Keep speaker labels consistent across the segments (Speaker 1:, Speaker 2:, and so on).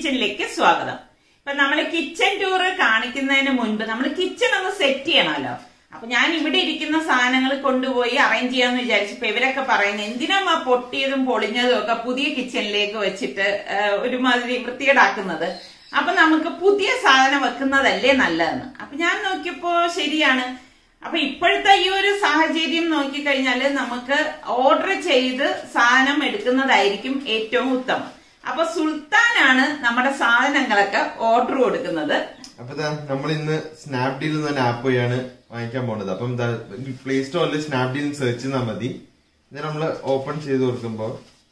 Speaker 1: കിച്ചണിലേക്ക് സ്വാഗതം ഇപ്പൊ നമ്മൾ കിച്ചൺ ടൂർ കാണിക്കുന്നതിന് മുൻപ് നമ്മൾ കിച്ചൺ ഒന്ന് സെറ്റ് ചെയ്യണമല്ലോ അപ്പൊ ഞാൻ ഇവിടെ ഇരിക്കുന്ന സാധനങ്ങൾ കൊണ്ടുപോയി അറേഞ്ച് ചെയ്യാന്ന് വിചാരിച്ചപ്പോ ഇവരൊക്കെ പറയുന്നത് എന്തിനാ പൊട്ടിയതും പൊളിഞ്ഞതും ഒക്കെ പുതിയ കിച്ചണിലേക്ക് വെച്ചിട്ട് ആ, ഒരുമാതിരി വൃത്തികേടാക്കുന്നത് അപ്പൊ നമുക്ക് പുതിയ സാധനം വെക്കുന്നതല്ലേ നല്ലതെന്ന് അപ്പൊ ഞാൻ നോക്കിയപ്പോ ശരിയാണ് അപ്പൊ ഇപ്പോഴത്തെ ഈ ഒരു സാഹചര്യം നോക്കിക്കഴിഞ്ഞാല് നമുക്ക് ഓർഡർ ചെയ്ത് സാധനം എടുക്കുന്നതായിരിക്കും ഏറ്റവും ഉത്തമം അപ്പൊ സുൽത്താനാണ് നമ്മുടെ സാധനങ്ങളൊക്കെ ഓർഡർ കൊടുക്കുന്നത്
Speaker 2: അപ്പൊ നമ്മൾ ഇന്ന് സ്നാപ്ഡീൽ എന്ന ആപ്പ് വഴിയാണ് വാങ്ങിക്കാൻ പോണത് അപ്പം പ്ലേ സ്റ്റോറിൽ സ്നാപ്ഡീൽ സെർച്ച് ചെയ്താൽ മതി ഇത് നമ്മൾ ഓപ്പൺ ചെയ്ത് കൊടുക്കുമ്പോ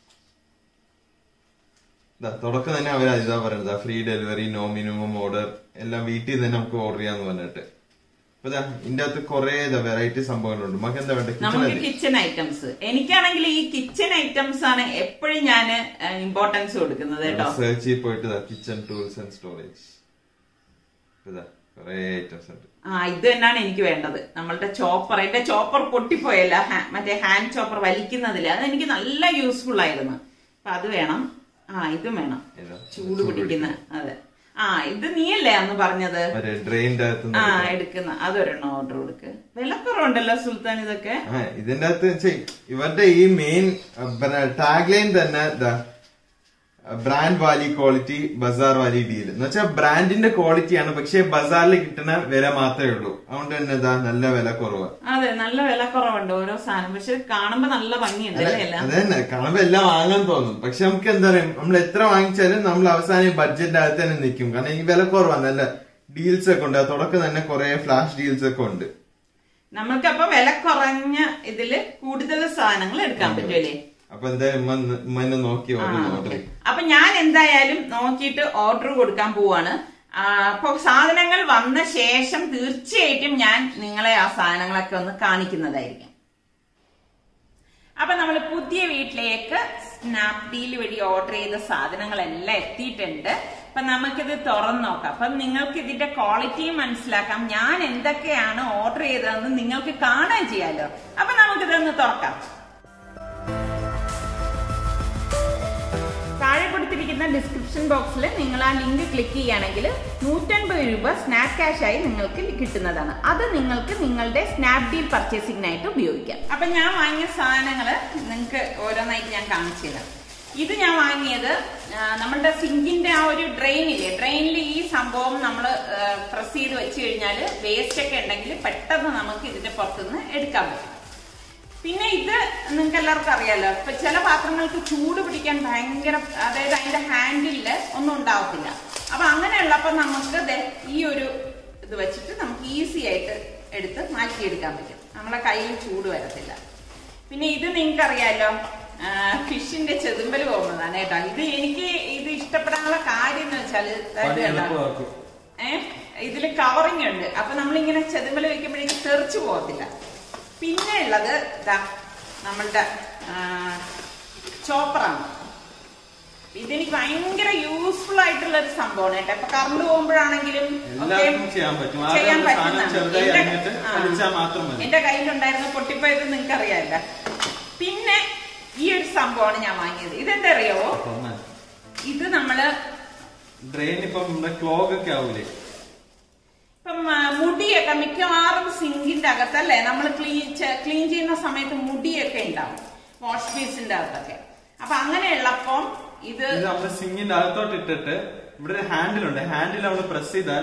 Speaker 2: ദാ, തുടക്കം തന്നെ അവർ ഇതാ പറയുന്നത് free delivery no minimum order എല്ലാം വീട്ടിൽ തന്നെ നമുക്ക് ഓർഡർ ചെയ്യാന്ന് പറഞ്ഞിട്ട് അപ്പൊ ദാ, ഇതിന്റെ അകത്ത് കുറെ വെറൈറ്റി സംഭവങ്ങളുണ്ട് നമുക്ക് എന്താ വേണ്ട കിച്ചൺ
Speaker 1: നമുക്ക് കിച്ചൺ ഐറ്റംസ് എനിക്കാണെങ്കിൽ ഈ കിച്ചൺ ഐറ്റംസ് ആണ് എപ്പോഴും ഞാൻ ഇമ്പോർട്ടൻസ് കൊടുക്കുന്നത് കേട്ടോ
Speaker 2: സെർച്ച് ചെയ്ത് പോയിട്ട് കിച്ചൺ ടൂൾസ് ആൻഡ് സ്റ്റോറേജ് ഇതാ കുറെ ഐറ്റംസ് ഉണ്ട്
Speaker 1: ആ ഇത് തന്നെയാണ് എനിക്ക് വേണ്ടത് നമ്മളുടെ ചോപ്പർ എന്റെ ചോപ്പർ പൊട്ടിപ്പോയല്ല ഹാ- മറ്റേ ഹാൻഡ് ചോപ്പർ വലിക്കുന്നതില് അത് എനിക്ക് നല്ല യൂസ്ഫുൾ ആയിരുന്നു അപ്പൊ അത് വേണം ആ ഇതും വേണം
Speaker 2: ഏതാ?
Speaker 1: ചൂട് പിടിക്കുന്ന അതെ ആ ഇത് നീയല്ലേ അന്ന് പറഞ്ഞത്
Speaker 2: മറ്റേ ഡ്രെയിൻ്റെ അകത്ത്
Speaker 1: ആ എടുക്കുന്ന അതൊരെണ്ണം ഓർഡർ കൊടുക്ക് വിലക്കുറവുണ്ടല്ലോ സുൽത്താൻ ഇതൊക്കെ
Speaker 2: ആ, ഇതിന്റെ അകത്ത് വെച്ച് ഇവരുടെ ഈ മെയിൻ ടാഗ് ലൈൻ തന്നെ ബ്രാൻഡ് വാലി ക്വാളിറ്റി ബസാർ വാലി ഡീൽ എന്ന് വെച്ചാൽ ബ്രാൻഡിന്റെ ക്വാളിറ്റിയാണ് പക്ഷെ ബസാറിൽ കിട്ടുന്ന വില മാത്രമേ ഉള്ളൂ അതുകൊണ്ട് തന്നെ ഇതാ നല്ല വില കുറവ്
Speaker 1: അതെ നല്ല വിലക്കുറവുണ്ട് ഓരോ സാധനം പക്ഷെ കാണുമ്പോ നല്ല ഭംഗിയുണ്ട് അല്ലേ എല്ലാം
Speaker 2: അത് തന്നെ കാണുമ്പോ എല്ലാം വാങ്ങാൻ തോന്നും പക്ഷെ നമുക്ക് എന്താ പറയാ നമ്മൾ എത്ര വാങ്ങിച്ചാലും നമ്മൾ അവസാനം ബഡ്ജറ്റിന്റെ അകത്ത് തന്നെ നിൽക്കും കാരണം ഈ വില കുറവാണ് നല്ല ഡീൽസ് ഒക്കെ ഉണ്ട് തുടക്കം തന്നെ കുറെ ഫ്ലാഷ് ഡീൽസ് ഒക്കെ ഉണ്ട്
Speaker 1: നമ്മൾക്കപ്പൊ വില കുറഞ്ഞ ഇതില് കൂടുതൽ സാധനങ്ങൾ എടുക്കാൻ പറ്റുമല്ലേ
Speaker 2: അപ്പൊ എന്തായാലും ഉമ്മ ന- ഉമ്മ എന്നെ നോക്കി ഓർഡർ ഓർഡർ ചെയ്യും
Speaker 1: അപ്പൊ ഞാൻ എന്തായാലും നോക്കിയിട്ട് ഓർഡർ കൊടുക്കാൻ പോവാണ് ആ, അപ്പൊ സാധനങ്ങൾ വന്ന ശേഷം തീർച്ചയായിട്ടും ഞാൻ നിങ്ങളെ ആ സാധനങ്ങളൊക്കെ ഒന്ന് കാണിക്കുന്നതായിരിക്കും അപ്പൊ നമ്മൾ പുതിയ വീട്ടിലേക്ക് സ്നാപ്ഡീൽ വഴി ഓർഡർ ചെയ്ത സാധനങ്ങളെല്ലാം എത്തിയിട്ടുണ്ട് അപ്പൊ നമുക്കിത് തുറന്നു നോക്കാം അപ്പൊ നിങ്ങൾക്ക് ഇതിന്റെ ക്വാളിറ്റി മനസ്സിലാക്കാം ഞാൻ എന്തൊക്കെയാണ് ഓർഡർ ചെയ്തതെന്ന് നിങ്ങൾക്ക് കാണാൻ ചെയ്യാലോ അപ്പൊ നമുക്കിതൊന്ന് തുറക്കാം താഴെ കൊടുത്തിരിക്കുന്ന ഡിസ്ക്രിപ്ഷൻ ബോക്സിൽ നിങ്ങൾ ആ ലിങ്ക് ക്ലിക്ക് ചെയ്യുകയാണെങ്കിൽ നൂറ്റൻപത് രൂപ സ്നാപ് ക്യാഷ് ആയി നിങ്ങൾക്ക് കിട്ടുന്നതാണ് അത് നിങ്ങൾക്ക് നിങ്ങളുടെ സ്നാപ്ഡീൽ പർച്ചേസിംഗിനായിട്ട് ഉപയോഗിക്കാം അപ്പൊ ഞാൻ വാങ്ങിയ സാധനങ്ങൾ നിങ്ങൾക്ക് ഓരോന്നായിട്ട് ഞാൻ കാണിച്ചു തരാം ഇത് ഞാൻ വാങ്ങിയത് ആ, നമ്മളുടെ സിങ്കിന്റെ ആ ഒരു ഡ്രെയിനില്ലേ ഡ്രെയിനിൽ ഈ സംഭവം നമ്മൾ പ്രസ് ചെയ്ത് വെച്ച് കഴിഞ്ഞാൽ വേസ്റ്റ് ഒക്കെ ഉണ്ടെങ്കിൽ പെട്ടെന്ന് നമുക്ക് ഇതിന്റെ പുറത്തുനിന്ന് എടുക്കാൻ പറ്റും പിന്നെ ഇത് നിങ്ങൾക്ക് എല്ലാവർക്കും അറിയാലോ ഇപ്പൊ ചില പാത്രങ്ങൾക്ക് ചൂട് പിടിക്കാൻ ഭയങ്കര അതായത് അതിന്റെ ഹാൻഡിലില് ഒന്നും ഉണ്ടാവത്തില്ല അപ്പൊ അങ്ങനെയുള്ളപ്പോ നമുക്ക് ദേ ഈ ഒരു ഇത് വെച്ചിട്ട് നമുക്ക് ഈസി ആയിട്ട് എടുത്ത് മാറ്റിയെടുക്കാൻ പറ്റും നമ്മളെ കയ്യിൽ ചൂട് വരത്തില്ല പിന്നെ ഇത് നിങ്ങൾക്ക് അറിയാലോ ഫിഷിന്റെ ചെതുമ്പല് പോകുന്നതാണ് കേട്ടോ ഇത് എനിക്ക് ഇത് ഇഷ്ടപ്പെടാനുള്ള കാര്യം എന്ന് വെച്ചാൽ
Speaker 3: പണി എളുപ്പമാക്കും
Speaker 1: ഏഹ് ഇതില് കവറിങ് ഉണ്ട് അപ്പൊ നമ്മളിങ്ങനെ ചെതുമ്പല് വെക്കുമ്പോഴേക്കും തെറിച്ചു പോകത്തില്ല പിന്നെ ഉള്ളത് ഇതാ നമ്മളുടെ ചോപ്പറാണ് ഇതെനിക്ക് ഭയങ്കര യൂസ്ഫുൾ ആയിട്ടുള്ള ഒരു സംഭവമാണ് കേട്ടോ ഇപ്പൊ കറണ്ട് പോകുമ്പോഴാണെങ്കിലും ഒക്കെ
Speaker 3: എല്ലാവർക്കും ചെയ്യാൻ പറ്റും ആദ്യം
Speaker 1: ചെയ്യാൻ
Speaker 3: ഒരു സാധനം
Speaker 1: പറ്റുന്നതാണ്.
Speaker 3: ചെറുതായി
Speaker 1: എന്റെ-
Speaker 3: അരിഞ്ഞിട്ട്
Speaker 1: ആ.
Speaker 3: വലിച്ചാൽ മാത്രം മതി
Speaker 1: എന്റെ കയ്യിലുണ്ടായിരുന്ന പൊട്ടിപ്പോയത് നിങ്ങൾക്ക് അറിയാല്ല പിന്നെ ഈ ഒരു സംഭവമാണ് ഞാൻ വാങ്ങിയത് ഇതെന്താ അറിയാവോ ഇത് നമ്മള്
Speaker 3: ഡ്രെയിൻ ഇപ്പം നമ്മുടെ ക്ലോഗ് ഒക്കെ ആവൂലേ
Speaker 1: ഇപ്പം ആ, മുടിയൊക്കെ മിക്കവാറും സിങ്കിന്റെ അകത്തല്ലേ നമ്മൾ ക്ലീൻ ക്ലീൻ ചെയ്യുന്ന സമയത്ത് മുടിയൊക്കെ ഉണ്ടാവും വാഷ് ബേസിന്റെ അകത്തൊക്കെ അപ്പൊ അങ്ങനെയുള്ളപ്പം ഇത്
Speaker 3: ഇത് നമ്മുടെ സിങ്ങിന്റെ അകത്തോട്ട് ഇട്ടിട്ട് ഇവിടെ ഒരു ഹാൻഡിൽ ഉണ്ട് ഹാൻഡിൽ നമ്മൾ പ്രസ് ചെയ്താൽ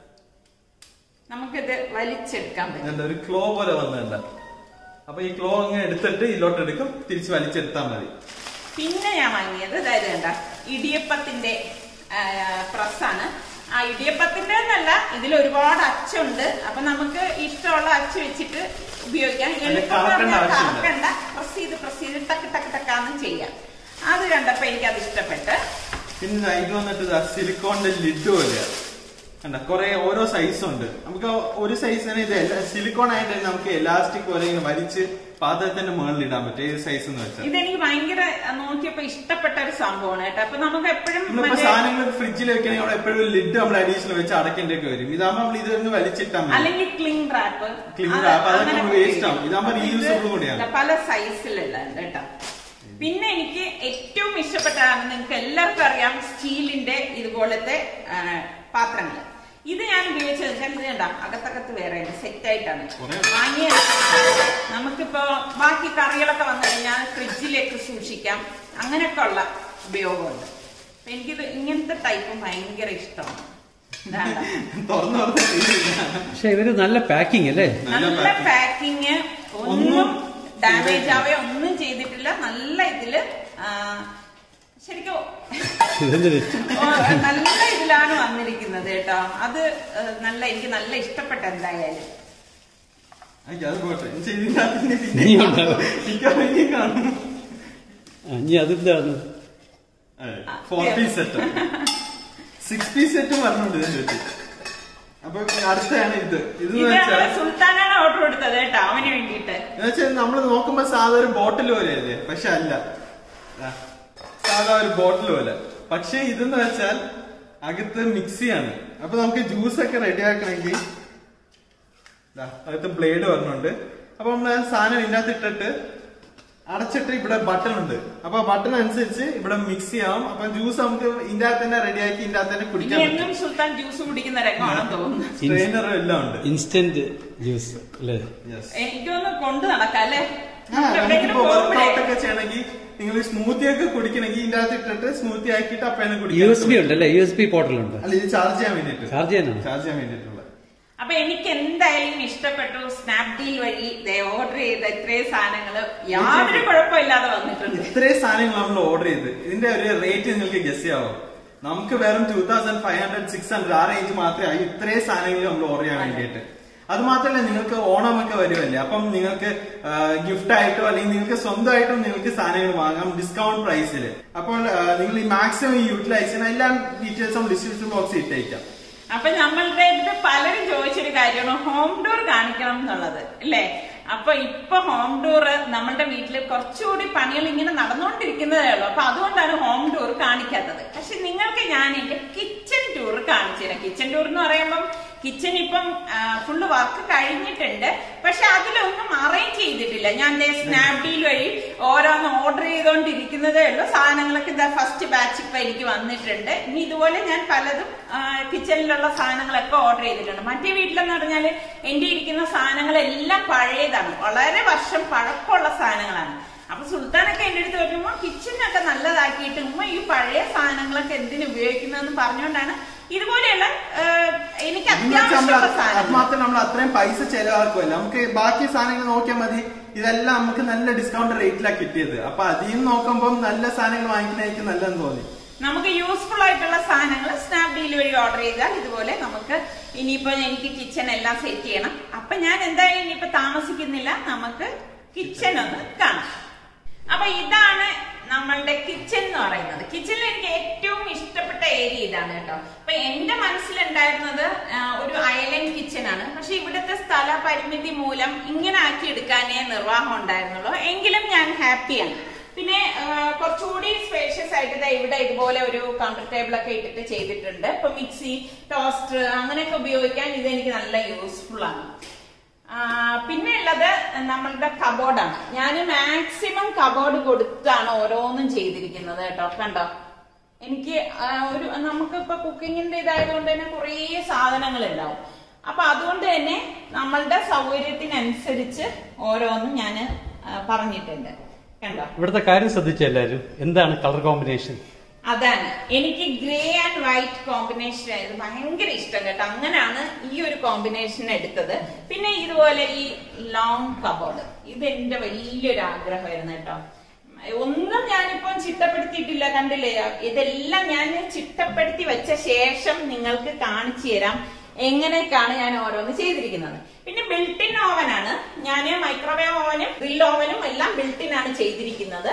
Speaker 1: നമുക്കിത് വലിച്ചെടുക്കാൻ പറ്റും
Speaker 3: എന്താ ഒരു ക്ലോ പോലെ വന്നിട്ടുണ്ട് അപ്പൊ ഈ ക്ലോ അങ്ങ് എടുത്തിട്ട് ഇതിലോട്ട് എടുക്കും തിരിച്ച് വലിച്ചെടുത്താൽ മതി
Speaker 1: പിന്നെ ഞാൻ വാങ്ങിയത് അതായത് കണ്ട ഇടിയപ്പത്തിന്റെ പ്രസ്സാണ് ആ ഇടിയപ്പത്തിന്റെ എന്നല്ല ഇതിൽ ഒരുപാട് അച്ചുണ്ട് അപ്പൊ നമുക്ക് ഇഷ്ടമുള്ള അച്ച് വെച്ചിട്ട് ഉപയോഗിക്കാം എളുപ്പം
Speaker 3: കറക്കണ്ട
Speaker 1: പറഞ്ഞാൽ
Speaker 3: ആവശ്യമില്ല.
Speaker 1: കറക്കണ്ട പ്രസ് ചെയ്ത് പ്രസ് ചെയ്ത് ടക്ക് ടക്ക് ടക്കാന്ന് ചെയ്യാം അത് കണ്ടപ്പോ എനിക്ക് അത് ഇഷ്ടപ്പെട്ട്
Speaker 3: പിന്നെ ദാ ഇത് വന്നിട്ട് സിലിക്കോണിന്റെ ലിഡ് പോലെയാണ് കണ്ട കുറെ ഓരോ സൈസ് ഉണ്ട് നമുക്ക് ഒരു സൈസിന് ഇത് സിലിക്കോൺ ആയിട്ട് നമുക്ക് എലാസ്റ്റിക് പോലെ ഇങ്ങനെ വലിച്ച് പാത്രത്തിന്റെ മുകളിൽ ഇടാൻ പറ്റും ഏത് സൈസ് എന്ന് വെച്ചാൽ
Speaker 1: ഇതെനിക്ക് ഭയങ്കര അഹ്, നോക്കിയപ്പോ ഇഷ്ടപ്പെട്ട ഒരു സംഭവമാണ് കേട്ടോ അപ്പൊ നമുക്ക് എപ്പോഴും
Speaker 3: നമ്മളിപ്പോ സാധനങ്ങൾ ഫ്രിഡ്ജിൽ വെക്കണമെങ്കിൽ അവിടെ എപ്പോഴും ലിഡ് നമ്മൾ അഡീഷണൽ വെച്ച് അടക്കേണ്ടൊക്കെ വരും ഇതാകുമ്പോൾ നമ്മൾ ഇത് വലിച്ചിട്ടാൽ മതി
Speaker 1: അല്ലെങ്കിൽ ക്ലിംഗ് റാപ്പ്
Speaker 3: Cling wrap, അതൊക്കെ നമുക്ക് waste ആവും. ഇതാകുമ്പോ reusable കൂടിയാണ്.
Speaker 1: പല സൈസിലുള്ള കേട്ടോ പിന്നെ എനിക്ക് ഏറ്റവും ഇഷ്ടപ്പെട്ടതാണ് നിങ്ങൾക്ക് എല്ലാവർക്കും അറിയാം സ്റ്റീലിന്റെ ഇതുപോലത്തെ ആ, പാത്രങ്ങൾ ഇത് ഞാൻ ഉപയോഗിച്ചത് വെച്ചാൽ ഇത് കണ്ട അകത്തകത്ത് വേറെ സെറ്റ് ആയിട്ടാണ് വാങ്ങിയ നമുക്കിപ്പോ ബാക്കി കറികളൊക്കെ വന്നു കഴിഞ്ഞാൽ ഫ്രിഡ്ജിലേക്ക് സൂക്ഷിക്കാം അങ്ങനെയൊക്കെ ഉള്ള ഉപയോഗമുണ്ട് അപ്പൊ എനിക്കിത് ഇങ്ങനത്തെ ടൈപ്പ് ഭയങ്കര ഇഷ്ടമാണ് ഇതാണ്ട.
Speaker 3: തുറന്നു തുറന്ന് തീരുന്നില്ല.
Speaker 4: പക്ഷെ ഇവര് നല്ല പാക്കിംഗ് അല്ലേ
Speaker 3: നല്ല
Speaker 1: നല്ല
Speaker 3: packing.
Speaker 1: പാക്കിങ് ഒന്നും
Speaker 3: ഒന്നും
Speaker 1: ഡാമേജ് ആവേ ഒന്നും ചെയ്തിട്ടില്ല നല്ല ഇതില് ആ, ശരിക്കും
Speaker 4: ഇതെന്തൊരു
Speaker 1: ഓ, നല്ല ഇതിലാണ് വന്നിരിക്കുന്നത് കേട്ടോ അത് ഏ, നല്ല എനിക്ക് നല്ല ഇഷ്ടപ്പെട്ട എന്തായാലും
Speaker 3: അയ്യോ, അത് പോട്ടെ ഇനി ഇതിനകത്ത് ഇനി പിന്നെ
Speaker 4: ഇനി ഉണ്ടാവും.
Speaker 3: മിക്കവാറും ഇനി കാണും
Speaker 4: ആ, ഇനി അതെന്താണ്
Speaker 3: four piece set six piece സെറ്റും പറഞ്ഞുണ്ട് ഇതിന്റെ അടുത്ത്. അപ്പൊ അടുത്താണ് ഇത് ഇത്
Speaker 1: ഇത്
Speaker 3: വെച്ചാൽ
Speaker 1: നമ്മള് സുൽത്താനാണ് ഓർഡർ കൊടുത്തത് കേട്ടോ അവന് വേണ്ടിയിട്ട്
Speaker 3: എന്നുവെച്ചാൽ നമ്മൾ നോക്കുമ്പോ സാധാ ഒരു ബോട്ടിൽ പോലെയല്ലേ പക്ഷെ അല്ല ദാ, സാധാ ഒരു ബോട്ടിൽ പോലെ പക്ഷെ ഇതെന്ന് വെച്ചാൽ അകത്ത് മിക്സിയാണ് അപ്പൊ നമുക്ക് ജ്യൂസ് ഒക്കെ റെഡി ആക്കണമെങ്കിൽ ദാ, അകത്ത് ബ്ലേഡ് പറഞ്ഞുണ്ട് അപ്പൊ നമ്മള് സാധനം ഇതിനകത്ത് ഇട്ടിട്ട് അടച്ചിട്ട് ഇവിടെ ബട്ടൺ ഉണ്ട് അപ്പൊ ബട്ടൺ അനുസരിച്ച് ഇവിടെ മിക്സ് ചെയ്യാം അപ്പൊ ജ്യൂസ് നമുക്ക് ഇതിന്റെ അകത്ത് തന്നെ റെഡിയാക്കി ഇതിന്റെ അകത്ത് തന്നെ
Speaker 1: ഇനി
Speaker 3: കുടിക്കാൻ
Speaker 1: എന്നും സുൽത്താൻ ജ്യൂസ് കുടിക്കുന്ന രംഗമാണെന്ന് തോന്നുന്നു
Speaker 3: ട്രെയിനറും എല്ലാം ഉണ്ട്
Speaker 4: ഇൻസ്റ്റന്റ് ജ്യൂസ് അല്ലേ
Speaker 3: Yes.
Speaker 1: എനിക്കൊന്ന് കൊണ്ട് നടക്കാം അല്ലേ
Speaker 3: ആ,
Speaker 1: നമുക്ക് എവിടെയെങ്കിലും
Speaker 3: നമുക്കിപ്പോ
Speaker 1: പോകുമ്പോഴേ
Speaker 3: വർക്കൗട്ട് ഒക്കെ ചെയ്യണമെങ്കിൽ നിങ്ങൾ സ്മൂത്തി ഒക്കെ കുടിക്കണമെങ്കിൽ ഇതിന്റെ അകത്ത് ഇട്ടിട്ട് സ്മൂത്തി ആക്കിയിട്ട് അപ്പഴാണ്
Speaker 4: യു എസ് ബി ഉണ്ട് അല്ലേ യു എസ് ബി പോർട്ടൽ ഉണ്ട്
Speaker 3: അല്ല ഇത് ചാർജ് ചെയ്യാൻ വേണ്ടിട്ട്
Speaker 4: ചാർജ് ചെയ്യാനാണ്
Speaker 3: ചാർജ് ചെയ്യാൻ വേണ്ടിട്ടുള്ള
Speaker 1: അപ്പൊ എനിക്ക് എന്തായാലും ഇഷ്ടപ്പെട്ടു സ്നാപ്ഡീൽ വഴി ഓർഡർ ചെയ്ത ഇത്രയും സാധനങ്ങള് യാതൊരു കുഴപ്പമില്ലാതെ വന്നിട്ടുണ്ട്
Speaker 3: ഇത്രയും സാധനങ്ങൾ നമ്മൾ ഓർഡർ ചെയ്ത് ഇതിന്റെ ഒരു റേറ്റ് നിങ്ങൾക്ക് ഗസ് ചെയ്യാവോ നമുക്ക് വെറും two thousand five hundred six hundred ആ റേഞ്ച് മാത്രമേ ആയി ഇത്രയും സാധനങ്ങൾ നമ്മൾ ഓർഡർ ചെയ്യാൻ വേണ്ടിയിട്ട് അത് മാത്രമല്ല നിങ്ങൾക്ക് ഓണം ഒക്കെ വരുമല്ലേ അപ്പം നിങ്ങൾക്ക് ഗിഫ്റ്റ് ആയിട്ടോ അല്ലെങ്കിൽ നിങ്ങൾക്ക് സ്വന്തമായിട്ടും നിങ്ങൾക്ക് സാധനങ്ങൾ വാങ്ങാം ഡിസ്കൗണ്ട് പ്രൈസിൽ അപ്പോൾ ആ, നിങ്ങൾ ഈ മാക്സിമം യൂട്ടിലൈസ് ചെയ്യുന്ന എല്ലാ ഡീറ്റെയിൽസും ഡിസ്ക്രിപ്ഷൻ ബോക്സിൽ ഇട്ടേക്കാം
Speaker 1: അപ്പൊ നമ്മളുടെ അടുത്ത് പലരും ചോദിച്ചൊരു കാര്യമാണ് ഹോം ടൂർ കാണിക്കണം എന്നുള്ളത് അല്ലേ അപ്പൊ ഇപ്പൊ ഹോം ടൂർ നമ്മളുടെ വീട്ടിൽ കുറച്ചുകൂടി പണികൾ ഇങ്ങനെ നടന്നുകൊണ്ടിരിക്കുന്നതേ ഉള്ളൂ അപ്പൊ അതുകൊണ്ടാണ് ഹോം ടൂർ കാണിക്കാത്തത് പക്ഷെ നിങ്ങൾക്ക് ഞാൻ എന്റെ കിച്ചൺ ടൂർ കാണിച്ചു തരാം കിച്ചൺ ടൂർ എന്ന് പറയുമ്പം കിച്ചൺ ഇപ്പം ഫുള്ള് വർക്ക് കഴിഞ്ഞിട്ടുണ്ട് പക്ഷെ അതിലൊന്നും അറേഞ്ച് ചെയ്തിട്ടില്ല ഞാൻ സ്നാപ്ഡീൽ വഴി ഓരോന്ന് ഓർഡർ ചെയ്തുകൊണ്ടിരിക്കുന്നതേ ഉള്ളൂ സാധനങ്ങളൊക്കെ ഇതാ ഫസ്റ്റ് ബാച്ച് ഇപ്പൊ എനിക്ക് വന്നിട്ടുണ്ട് ഇനി ഇതുപോലെ ഞാൻ പലതും കിച്ചണിലുള്ള സാധനങ്ങളൊക്കെ ഓർഡർ ചെയ്തിട്ടുണ്ട് മറ്റേ വീട്ടിലെന്ന് പറഞ്ഞാല് എന്റെ ഇരിക്കുന്ന സാധനങ്ങളെല്ലാം പഴയതാണ് വളരെ വർഷം പഴക്കമുള്ള സാധനങ്ങളാണ് അപ്പൊ സുൽത്താനൊക്കെ എന്റെ അടുത്ത് വരുമ്പോ കിച്ചണൊക്കെ നല്ലതാക്കിയിട്ട് ഉമ്മ ഈ പഴയ സാധനങ്ങളൊക്കെ എന്തിനു ഉപയോഗിക്കുന്നതെന്ന് പറഞ്ഞുകൊണ്ടാണ് ഇതുപോലെയുള്ള ആ, എനിക്ക്
Speaker 3: എന്ന് വെച്ചാൽ നമ്മൾ
Speaker 1: അത്യാവശ്യമുള്ള
Speaker 3: അത്
Speaker 1: സാധനങ്ങൾ
Speaker 3: മാത്രം നമ്മൾ അത്രയും പൈസ ചെലവാക്കുമല്ലോ നമുക്ക് ബാക്കി സാധനങ്ങൾ നോക്കിയാൽ മതി ഇതെല്ലാം നമുക്ക് നല്ല ഡിസ്കൗണ്ട് റേറ്റിലാണ് കിട്ടിയത് അപ്പൊ അതിൽ നിന്ന് നോക്കുമ്പോൾ നല്ല സാധനങ്ങൾ വാങ്ങിക്കുന്നതായിരിക്കും നല്ലതെന്ന് തോന്നി
Speaker 1: നമുക്ക് യൂസ്ഫുൾ ആയിട്ടുള്ള സാധനങ്ങൾ സ്നാപ്ഡീൽ വഴി ഓർഡർ ചെയ്താൽ ഇതുപോലെ നമുക്ക് ഇനിയിപ്പോ എനിക്ക് കിച്ചൺ എല്ലാം സെറ്റ് ചെയ്യണം അപ്പൊ ഞാൻ എന്തായാലും ഇനിയിപ്പോ താമസിക്കുന്നില്ല നമുക്ക് കിച്ചൺ ഒന്ന് കാണാം അപ്പൊ ഇതാണ് നമ്മളുടെ കിച്ചൺ എന്ന് പറയുന്നത് കിച്ചണിൽ എനിക്ക് ഏറ്റവും ഇഷ്ടപ്പെട്ട ഏരിയ ഇതാണ് കേട്ടോ അപ്പൊ എന്റെ മനസ്സിലുണ്ടായിരുന്നത് ആ, ഒരു ഐലൻഡ് കിച്ചൺ ആണ് പക്ഷെ ഇവിടുത്തെ സ്ഥല പരിമിതി മൂലം ഇങ്ങനെ ആക്കി എടുക്കാനേ നിർവാഹം ഉണ്ടായിരുന്നുള്ളൂ എങ്കിലും ഞാൻ ഹാപ്പിയാണ് പിന്നെ ആ, കുറച്ചുകൂടി സ്പേഷ്യസ് ആയിട്ട് ദാ ഇവിടെ ഇതുപോലെ ഒരു കൗണ്ടർ ടേബിൾ ഒക്കെ ഇട്ടിട്ട് ചെയ്തിട്ടുണ്ട് ഇപ്പൊ മിക്സി ടോസ്റ്റർ അങ്ങനെയൊക്കെ ഉപയോഗിക്കാൻ ഇത് എനിക്ക് നല്ല യൂസ്ഫുൾ ആണ് ആ, പിന്നെ ഉള്ളത് നമ്മളുടെ കബോർഡാണ് ഞാൻ മാക്സിമം കബോർഡ് കൊടുത്താണ് ഓരോന്നും ചെയ്തിരിക്കുന്നത് കേട്ടോ കണ്ടോ എനിക്ക് ആ, ഒരു നമുക്കിപ്പോ കുക്കിങ്ങിന്റെ ഇതായതുകൊണ്ട് തന്നെ കുറേ സാധനങ്ങൾ ഉണ്ടാവും അപ്പൊ അതുകൊണ്ട് തന്നെ നമ്മളുടെ സൗകര്യത്തിനനുസരിച്ച് ഓരോന്നും ഞാൻ പറഞ്ഞിട്ടുണ്ട് കണ്ടോ
Speaker 4: ഇവിടുത്തെ കാര്യം ശ്രദ്ധിച്ച എല്ലാരും എന്താണ് കളർ കോമ്പിനേഷൻ
Speaker 1: അതാണ് എനിക്ക് ഗ്രേ ആൻഡ് വൈറ്റ് കോമ്പിനേഷൻ ആയത് ഭയങ്കര ഇഷ്ടം കേട്ടോ അങ്ങനെയാണ് ഈ ഒരു കോമ്പിനേഷൻ എടുത്തത് പിന്നെ ഇതുപോലെ ഈ ലോങ് കബോർഡ് ഇത് എന്റെ വലിയൊരു ആഗ്രഹമായിരുന്നു കേട്ടോ ഒന്നും ഞാനിപ്പം ചിട്ടപ്പെടുത്തിയിട്ടില്ല കണ്ടില്ലേ ഇതെല്ലാം ഞാൻ ചിട്ടപ്പെടുത്തി വെച്ച ശേഷം നിങ്ങൾക്ക് കാണിച്ചു തരാം എങ്ങനെയൊക്കെയാണ് ഞാൻ ഓരോന്ന് ചെയ്തിരിക്കുന്നത് പിന്നെ ബിൽട്ടിൻ ഓവനാണ് ഞാൻ മൈക്രോവേവ് ഓവനും ഗ്രിൽ ഓവനും എല്ലാം ബിൽട്ടിൻ ആണ് ചെയ്തിരിക്കുന്നത്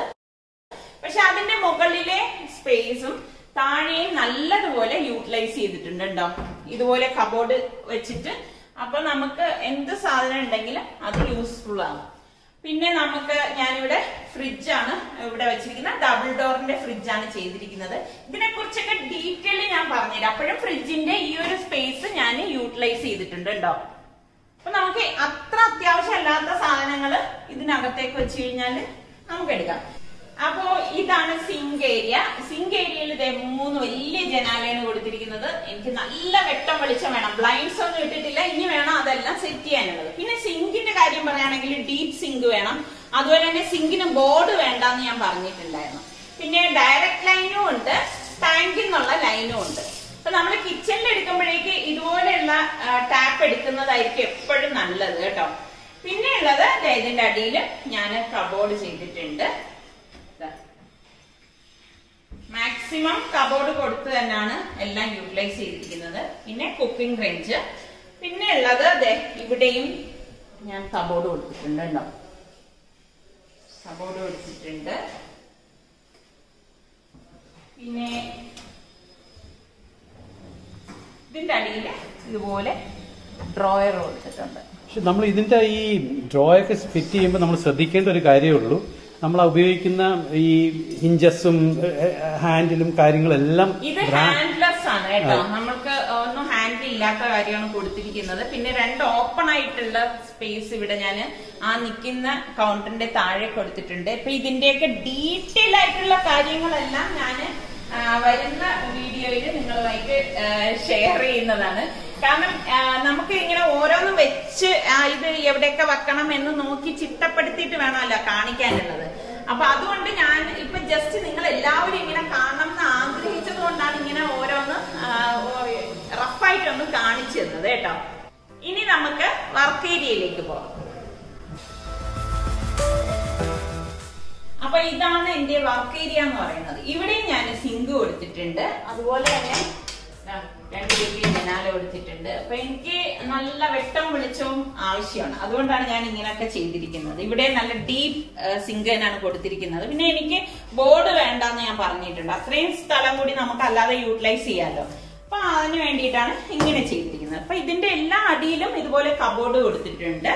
Speaker 1: പക്ഷെ അതിന്റെ മുകളിലെ സ്പേസും താഴെയും നല്ലതുപോലെ യൂട്ടിലൈസ് ചെയ്തിട്ടുണ്ട് കേട്ടോ ഇതുപോലെ കബോർഡ് വെച്ചിട്ട് അപ്പൊ നമുക്ക് എന്ത് സാധനം ഉണ്ടെങ്കിലും അത് യൂസ്ഫുൾ ആവും പിന്നെ നമുക്ക് ഞാനിവിടെ ഫ്രിഡ്ജാണ് ഇവിടെ വെച്ചിരിക്കുന്നത് ഡബിൾ ഡോറിന്റെ ഫ്രിഡ്ജാണ് ചെയ്തിരിക്കുന്നത് ഇതിനെ കുറിച്ചൊക്കെ ഡീറ്റെയിൽ ഞാൻ പറഞ്ഞുതരാം അപ്പോഴും ഫ്രിഡ്ജിന്റെ ഈ ഒരു സ്പേസ് ഞാൻ യൂട്ടിലൈസ് ചെയ്തിട്ടുണ്ട് കേട്ടോ അപ്പൊ നമുക്ക് അത്ര അത്യാവശ്യം അല്ലാത്ത സാധനങ്ങൾ ഇതിനകത്തേക്ക് വെച്ച് കഴിഞ്ഞാല് നമുക്ക് എടുക്കാം അപ്പോ ഇതാണ് സിങ്ക് ഏരിയ സിങ്ക് ഏരിയയിൽ ഇതേ മൂന്ന് വലിയ ജനാലയാണ് കൊടുത്തിരിക്കുന്നത് എനിക്ക് നല്ല വെട്ടം വെളിച്ചം വേണം ബ്ലൈൻഡ്സ് ഒന്നും ഇട്ടിട്ടില്ല ഇനി വേണം അതെല്ലാം സെറ്റ് ചെയ്യാനുള്ളത് പിന്നെ സിങ്കിന്റെ കാര്യം പറയുകയാണെങ്കിൽ ഡീപ് സിങ്ക് വേണം അതുപോലെ തന്നെ സിങ്കിന് ബോർഡ് വേണ്ടെന്ന് ഞാൻ പറഞ്ഞിട്ടുണ്ടായിരുന്നു പിന്നെ ഡയറക്റ്റ് ലൈനും ഉണ്ട് ടാങ്കിൽ നിന്നുള്ള ലൈനും ഉണ്ട് അപ്പൊ നമ്മൾ കിച്ചണിൽ എടുക്കുമ്പോഴേക്ക് ഇതുപോലെയുള്ള ടാപ്പ് എടുക്കുന്നതായിരിക്കും എപ്പോഴും നല്ലത് കേട്ടോ പിന്നെ ഉള്ളത് ദേ ഇതിന്റെ അടിയിൽ ഞാൻ കബോർഡ് ചെയ്തിട്ടുണ്ട് മാക്സിമം കബോർഡ് കൊടുത്ത് തന്നെയാണ് എല്ലാം യൂട്ടിലൈസ് ചെയ്തിരിക്കുന്നത് പിന്നെ കുക്കിംഗ് റേഞ്ച് പിന്നെ ഉള്ളത് ദേ ഇവിടെയും ഞാൻ കബോർഡ് കൊടുത്തിട്ടുണ്ട് കേട്ടോ കബോർഡ് കൊടുത്തിട്ടുണ്ട് പിന്നെ ഇതിന്റെ അടിയിൽ ഇതുപോലെ ഡ്രോയർ കൊടുത്തിട്ടുണ്ട്
Speaker 4: പക്ഷെ നമ്മൾ ഇതിന്റെ ഈ ഡ്രോയൊക്കെ ഫിറ്റ് ചെയ്യുമ്പോൾ നമ്മൾ ശ്രദ്ധിക്കേണ്ട ഒരു കാര്യമേ ഉള്ളൂ നമ്മൾ ഉപയോഗിക്കുന്ന ഈ ഹിഞ്ചസും ഹാൻഡിലും കാര്യങ്ങളെല്ലാം
Speaker 1: ഇത്
Speaker 4: ബ്രാ-
Speaker 1: ഹാൻഡ്ലെസ് ആണ് കേട്ടോ നമ്മൾക്ക് ഒന്നും ഹാൻഡിൽ ഇല്ലാത്ത കാര്യമാണ് കൊടുത്തിരിക്കുന്നത് പിന്നെ രണ്ട് ഓപ്പൺ ആയിട്ടുള്ള സ്പേസ് ഇവിടെ ഞാൻ ആ നിൽക്കുന്ന കൗണ്ടറിന്റെ താഴെ കൊടുത്തിട്ടുണ്ട് ഇപ്പൊ ഇതിന്റെയൊക്കെ ഡീറ്റെയിൽ ആയിട്ടുള്ള കാര്യങ്ങളെല്ലാം ഞാൻ വരുന്ന വീഡിയോയിൽ നിങ്ങളുമായിട്ട് ഷെയർ ചെയ്യുന്നതാണ് കാരണം ആ, നമുക്ക് ഇങ്ങനെ ഓരോന്നും വെച്ച് ആ, ഇത് എവിടെയൊക്കെ വെക്കണം എന്ന് നോക്കി ചിട്ടപ്പെടുത്തിയിട്ട് വേണമല്ലോ കാണിക്കാനുള്ളത് അപ്പൊ അതുകൊണ്ട് ഞാൻ ഇപ്പൊ ജസ്റ്റ് നിങ്ങൾ എല്ലാവരും ഇങ്ങനെ കാണണം എന്ന് ആഗ്രഹിച്ചത് കൊണ്ടാണ് ഇങ്ങനെ ഓരോന്ന് റഫായിട്ടൊന്ന് കാണിച്ചു തന്നത് കേട്ടോ ഇനി നമുക്ക് വർക്ക് ഏരിയയിലേക്ക് പോകാം അപ്പൊ ഇതാണ് എന്റെ വർക്ക് ഏരിയ എന്ന് പറയുന്നത് ഇവിടെ ഞാൻ സിങ്ക് കൊടുത്തിട്ടുണ്ട് അതുപോലെ തന്നെ ദാ രണ്ട് വലിയ ജനാല കൊടുത്തിട്ടുണ്ട് അപ്പൊ എനിക്ക് നല്ല വെട്ടം വെളിച്ചവും ആവശ്യമാണ് അതുകൊണ്ടാണ് ഞാൻ ഇങ്ങനെയൊക്കെ ചെയ്തിരിക്കുന്നത് ഇവിടെ നല്ല ഡീപ്പ് സിങ്ക് തന്നെയാണ് കൊടുത്തിരിക്കുന്നത് പിന്നെ എനിക്ക് ബോർഡ് വേണ്ടെന്ന് ഞാൻ പറഞ്ഞിട്ടുണ്ട് അത്രയും സ്ഥലം കൂടി നമുക്ക് അല്ലാതെ യൂട്ടിലൈസ് ചെയ്യാമല്ലോ അപ്പൊ അതിന് വേണ്ടിയിട്ടാണ് ഇങ്ങനെ ചെയ്തിരിക്കുന്നത് അപ്പൊ ഇതിന്റെ എല്ലാ അടിയിലും ഇതുപോലെ കബോർഡ് കൊടുത്തിട്ടുണ്ട്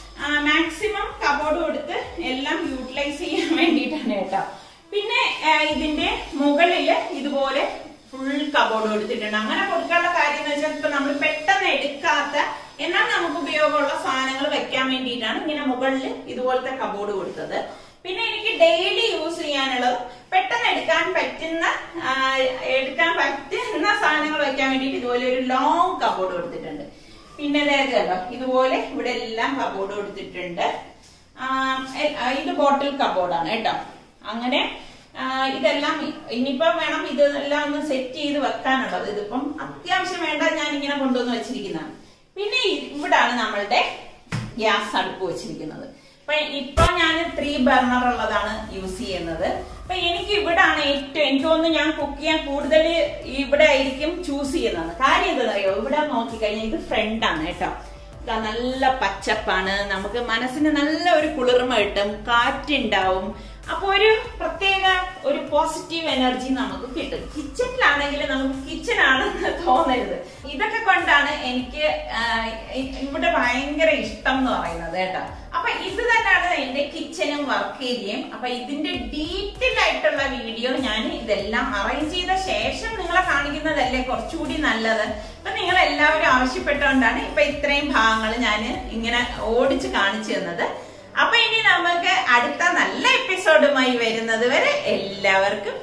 Speaker 1: മാക്സിമം കബോർഡ് കൊടുത്ത് എല്ലാം യൂട്ടിലൈസ് ചെയ്യാൻ വേണ്ടിയിട്ടാണ് കേട്ടോ പിന്നെ ആ, ഇതിന്റെ മുകളില് ഇതുപോലെ ഫുൾ കബോർഡ് കൊടുത്തിട്ടുണ്ട് അങ്ങനെ കൊടുക്കാനുള്ള കാര്യം എന്ന് വെച്ചാൽ ഇപ്പൊ നമ്മൾ പെട്ടെന്ന് എടുക്കാത്ത എന്നാൽ നമുക്ക് ഉപയോഗമുള്ള സാധനങ്ങൾ വെക്കാൻ വേണ്ടിയിട്ടാണ് ഇങ്ങനെ മുകളിൽ ഇതുപോലത്തെ കബോർഡ് കൊടുത്തത് പിന്നെ എനിക്ക് ഡെയിലി യൂസ് ചെയ്യാനുള്ളത് പെട്ടെന്ന് എടുക്കാൻ പറ്റുന്ന ആ, എടുക്കാൻ പറ്റുന്ന സാധനങ്ങൾ വെക്കാൻ വേണ്ടിയിട്ട് ഇതുപോലെ ഒരു ലോങ് കബോർഡ് കൊടുത്തിട്ടുണ്ട് പിന്നെ അതായത് കണ്ടോ ഇതുപോലെ ഇവിടെ എല്ലാം കബോർഡ് കൊടുത്തിട്ടുണ്ട് ആ, എ- ആ, ഇത് ബോട്ടിൽ കബോർഡാണ് കേട്ടോ അങ്ങനെ ആ, ഇതെല്ലാം ഇനിയിപ്പം വേണം ഇതെല്ലാം ഒന്ന് സെറ്റ് ചെയ്ത് വെക്കാനുള്ളത് ഇതിപ്പം അത്യാവശ്യം വേണ്ട ഞാൻ ഇങ്ങനെ കൊണ്ടുവന്ന് വെച്ചിരിക്കുന്നതാണ് പിന്നെ ഇ- ഇവിടാണ് നമ്മളുടെ ഗ്യാസ് അടുപ്പ് വെച്ചിരിക്കുന്നത് അപ്പൊ ഇപ്പൊ ഞാൻ ത്രീ ബർണർ ഉള്ളതാണ് യൂസ് ചെയ്യുന്നത് അപ്പൊ എനിക്ക് ഇവിടാണ് ഏറ്റവും എനിക്ക് തോന്നുന്നു ഞാൻ കുക്ക് ചെയ്യാൻ കൂടുതൽ ഇവിടെ ആയിരിക്കും ചൂസ് ചെയ്യുന്നത് കാര്യം എന്താണെന്നറിയോ ഇവിടെ നോക്കിക്കഴിഞ്ഞാൽ ഇത് ഫ്രണ്ടാണ് കേട്ടോ ഇതാ നല്ല പച്ചപ്പാണ് നമുക്ക് മനസ്സിന് നല്ല ഒരു കുളിർമ കിട്ടും കാറ്റുണ്ടാവും അപ്പൊ ഒരു പ്രത്യേക ഒരു പോസിറ്റീവ് എനർജി നമുക്ക് കിട്ടും കിച്ചണിലാണെങ്കിൽ നമുക്ക് കിച്ചൺ ആണെന്ന് തോന്നരുത് ഇതൊക്കെ കൊണ്ടാണ് എനിക്ക് ആ, ഇ- ഇവിടെ ഭയങ്കര ഇഷ്ടം എന്ന് പറയുന്നത് കേട്ടോ അപ്പൊ ഇത് തന്നെയാണ് എന്റെ കിച്ചനും വർക്ക് ഏരിയയും അപ്പൊ ഇതിന്റെ ഡീറ്റെയിൽ ആയിട്ടുള്ള വീഡിയോ ഞാൻ ഇതെല്ലാം അറേഞ്ച് ചെയ്ത ശേഷം നിങ്ങളെ കാണിക്കുന്നതല്ലേ കുറച്ചുകൂടി നല്ലത് അപ്പൊ നിങ്ങൾ എല്ലാവരും ആവശ്യപ്പെട്ടുകൊണ്ടാണ് ഇപ്പൊ ഇത്രയും ഭാഗങ്ങൾ ഞാൻ ഇങ്ങനെ ഓടിച്ച് കാണിച്ചു തന്നത് അപ്പൊ ഇനി നമുക്ക് അടുത്ത നല്ല എപ്പിസോഡുമായി വരുന്നത് വരെ എല്ലാവർക്കും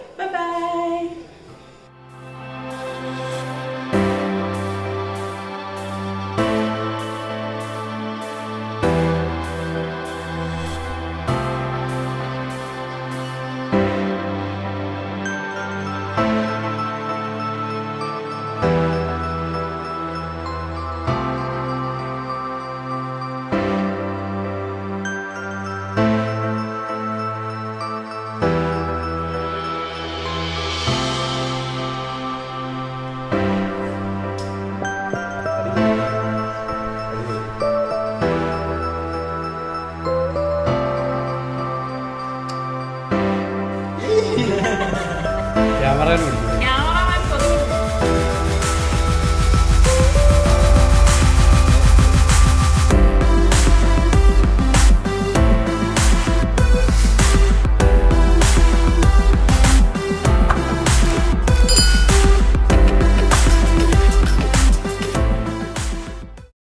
Speaker 1: ബൈ
Speaker 4: ക്യാമറയിൽ പിടിക്കും